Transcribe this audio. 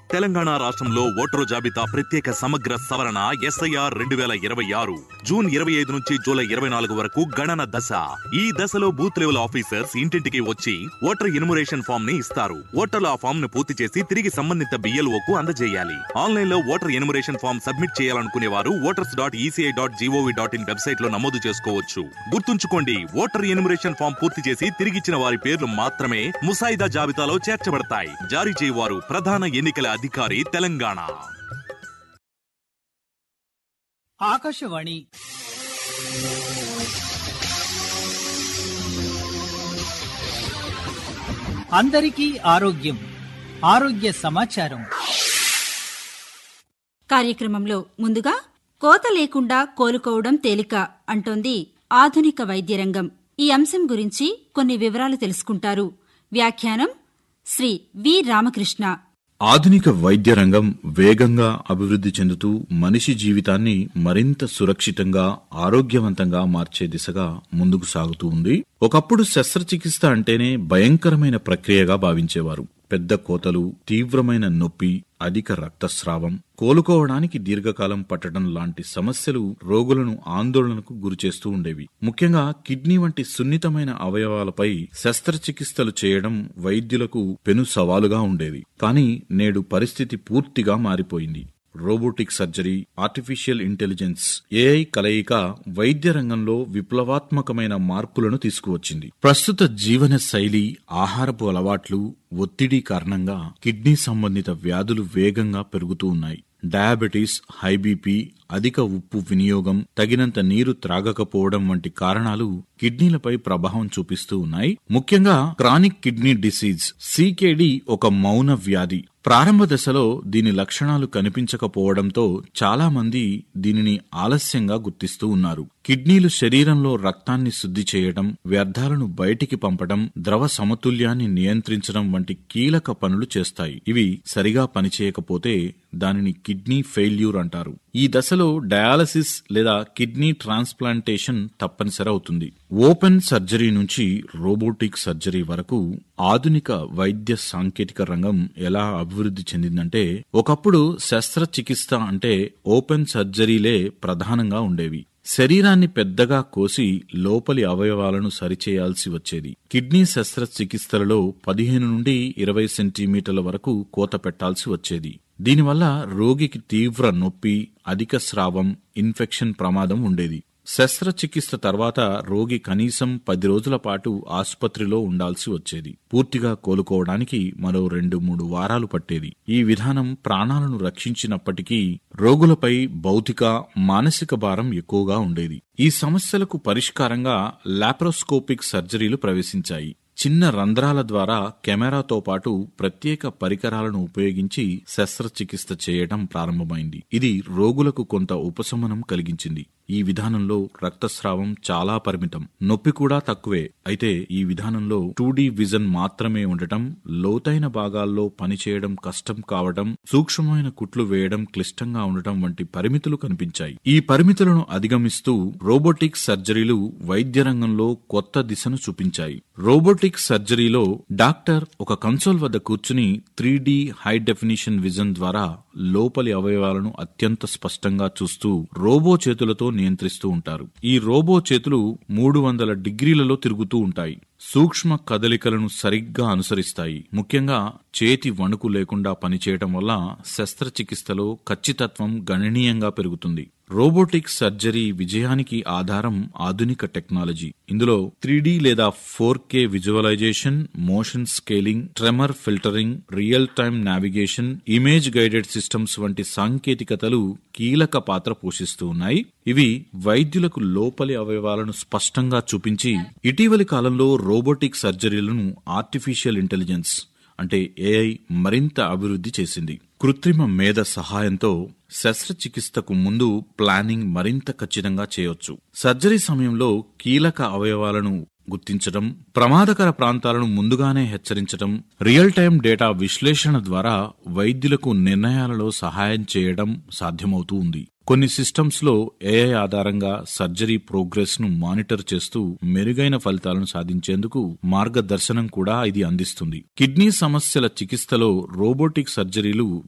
తెలంగాణ రాష్ట్రంలో ఓటరు జాబితా ప్రత్యేక సమగ్ర సవరణ ఎస్ఐఆర్ రెండు వేల ఇరవై ఆరు జూన్ ఇరవై ఐదు నుంచి జూలై ఇరవై నాలుగు వరకు గణన దశ ఈ దశలో బూత్ లెవెల్ ఆఫీసర్స్ ఇంటింటికి వచ్చి ఓటర్ ఇన్మురేషన్ ఫామ్ ని ఇస్తారు ఓటర్లు ఆ ఫామ్ ను పూర్తి చేసి తిరిగి సంబంధిత బిఎల్ఓ కు అందజేయాలి ఆన్లైన్ లో ఓటర్ ఇన్మురేషన్ ఫామ్ సబ్మిట్ చేయాలనుకునే వారు voters dot ECI dot GOV dot in website లో నమోదు చేసుకోవచ్చు గుర్తుంచుకోండి ఓటర్ ఇన్మురేషన్ ఫామ్ పూర్తి చేసి తిరిగిచ్చిన వారి పేర్లు మాత్రమే ముసాయిదా జాబితాలో చేర్చబడతాయి జారీ చేయవారు ప్రధాన ఎన్నికల అధికారి తెలంగాణ ఆకాశవాణి అందరికీ ఆరోగ్యం ఆరోగ్య సమాచారం కార్యక్రమంలో ముందుగా కోత లేకుండా కోలుకోవడం తేలిక అంటోంది ఆధునిక వైద్య రంగం ఈ అంశం గురించి కొన్ని వివరాలు తెలుసుకుంటారు వ్యాఖ్యానం శ్రీ వి రామకృష్ణ ఆధునిక వైద్య రంగం వేగంగా అభివృద్ధి చెందుతూ మనిషి జీవితాన్ని మరింత సురక్షితంగా ఆరోగ్యవంతంగా మార్చే దిశగా ముందుకు సాగుతూ ఉంది ఒకప్పుడు శస్త్రచికిత్స అంటేనే భయంకరమైన ప్రక్రియగా భావించేవారు పెద్ద కోతలు తీవ్రమైన నొప్పి అధిక రక్తస్రావం కోలుకోవడానికి దీర్ఘకాలం పట్టడం లాంటి సమస్యలు రోగులను ఆందోళనకు గురిచేస్తూ ఉండేవి ముఖ్యంగా కిడ్నీ వంటి సున్నితమైన అవయవాలపై శస్త్రచికిత్సలు చేయడం వైద్యులకు పెను సవాలుగా ఉండేది కానీ నేడు పరిస్థితి పూర్తిగా మారిపోయింది robotic surgery artificial intelligence AI కలయిక వైద్య రంగంలో విప్లవాత్మకమైన మార్పులను తీసుకువచ్చింది ప్రస్తుత జీవన శైలి ఆహారపు అలవాట్లు ఒత్తిడి కారణంగా కిడ్నీ సంబంధిత వ్యాధులు వేగంగా పెరుగుతూ ఉన్నాయి డయాబెటీస్ హై బీపీ అధిక ఉప్పు వినియోగం తగినంత నీరు త్రాగకపోవడం వంటి కారణాలు కిడ్నీలపై ప్రభావం చూపిస్తూ ఉన్నాయి ముఖ్యంగా క్రానిక్ కిడ్నీ డిసీజ్ సీకేడి ఒక మౌన వ్యాధి ప్రారంభ దశలో దీని లక్షణాలు కనిపించకపోవడంతో చాలా మంది దీనిని ఆలస్యంగా గుర్తిస్తూ ఉన్నారు కిడ్నీలు శరీరంలో రక్తాన్ని శుద్ధి చేయడం వ్యర్థాలను బయటికి పంపడం ద్రవ సమతుల్యాన్ని నియంత్రించడం వంటి కీలక పనులు చేస్తాయి ఇవి సరిగా పనిచేయకపోతే దానిని కిడ్నీ ఫెయిల్యూర్ అంటారు ఈ దశలో డయాలసిస్ లేదా కిడ్నీ ట్రాన్స్ప్లాంటేషన్ తప్పనిసరి అవుతుంది ఓపెన్ సర్జరీ నుంచి రోబోటిక్ సర్జరీ వరకు ఆధునిక వైద్య సాంకేతిక రంగం ఎలా అభివృద్ధి చెందిందంటే ఒకప్పుడు శస్త్రచికిత్స అంటే ఓపెన్ సర్జరీలే ప్రధానంగా ఉండేవి శరీరాన్ని పెద్దగా కోసి లోపలి అవయవాలను సరిచేయాల్సి వచ్చేది కిడ్నీ శస్త్రచికిత్సలలో పదిహేను నుండి ఇరవై సెంటీమీటర్ల వరకు కోత పెట్టాల్సి వచ్చేది దీనివల్ల రోగికి తీవ్ర నొప్పి అధిక స్రావం ఇన్ఫెక్షన్ ప్రమాదం ఉండేది శస్త్రచికిత్స తర్వాత రోగి కనీసం పది రోజుల పాటు ఆసుపత్రిలో ఉండాల్సి వచ్చేది పూర్తిగా కోలుకోవడానికి మరో రెండు మూడు వారాలు పట్టేది ఈ విధానం ప్రాణాలను రక్షించినప్పటికీ రోగులపై భౌతిక మానసిక భారం ఎక్కువగా ఉండేది ఈ సమస్యలకు పరిష్కారంగా లాప్రోస్కోపిక్ సర్జరీలు ప్రవేశించాయి చిన్న రంధ్రాల ద్వారా కెమెరాతో పాటు ప్రత్యేక పరికరాలను ఉపయోగించి శస్త్రచికిత్స చేయడం ప్రారంభమైంది ఇది రోగులకు కొంత ఉపశమనం కలిగించింది ఈ విధానంలో రక్తస్రావం చాలా పరిమితం నొప్పి కూడా తక్కువే అయితే ఈ విధానంలో టూ విజన్ మాత్రమే ఉండటం లోతైన భాగాల్లో పనిచేయడం కష్టం కావడం సూక్ష్మమైన కుట్లు వేయడం క్లిష్టంగా ఉండటం వంటి పరిమితులు కనిపించాయి ఈ పరిమితులను అధిగమిస్తూ రోబోటిక్ సర్జరీలు వైద్య రంగంలో కొత్త దిశను చూపించాయి రోబోటిక్ సర్జరీలో డాక్టర్ ఒక కన్సోల్ వద్ద కూర్చుని త్రీ హై డెఫినిషన్ విజన్ ద్వారా లోపలి అవయవాలను అత్యంత స్పష్టంగా చూస్తూ రోబో చేతులతో నియంత్రిస్తూ ఉంటారు ఈ రోబో చేతులు మూడు వందల డిగ్రీలలో తిరుగుతూ ఉంటాయి సూక్ష్మ కదలికలను సరిగ్గా అనుసరిస్తాయి ముఖ్యంగా చేతి వణుకు లేకుండా పనిచేయటం వల్ల శస్త్రచికిత్సలో ఖచ్చితత్వం గణనీయంగా పెరుగుతుంది రోబోటిక్ సర్జరీ విజయానికి ఆధారం ఆధునిక టెక్నాలజీ ఇందులో త్రీ లేదా four K visualisation motion scaling tremor filtering real time navigation image guided systems వంటి సాంకేతికతలు కీలక పాత్ర పోషిస్తూ ఉన్నాయి ఇవి వైద్యులకు లోపలి అవయవాలను స్పష్టంగా చూపించి ఇటీవలి కాలంలో రోబోటిక్ సర్జరీలను ఆర్టిఫిషియల్ ఇంటెలిజెన్స్ అంటే ఏఐ మరింత అభివృద్ధి చేసింది కృత్రిమ మేధ సహాయంతో శస్త్రచికిత్సకు ముందు ప్లానింగ్ మరింత ఖచ్చితంగా చేయొచ్చు సర్జరీ సమయంలో కీలక అవయవాలను గుర్తించడం ప్రమాదకర ప్రాంతాలను ముందుగానే హెచ్చరించడం రియల్ టైం డేటా విశ్లేషణ ద్వారా వైద్యులకు నిర్ణయాలలో సహాయం చేయడం సాధ్యమవుతూ ఉంది కొన్ని సిస్టమ్స్ లో ఏఐ ఆధారంగా సర్జరీ ప్రోగ్రెస్ ను మానిటర్ చేస్తూ మెరుగైన ఫలితాలను సాధించేందుకు మార్గదర్శనం కూడా ఇది అందిస్తుంది కిడ్నీ సమస్యల చికిత్సలో రోబోటిక్ సర్జరీలు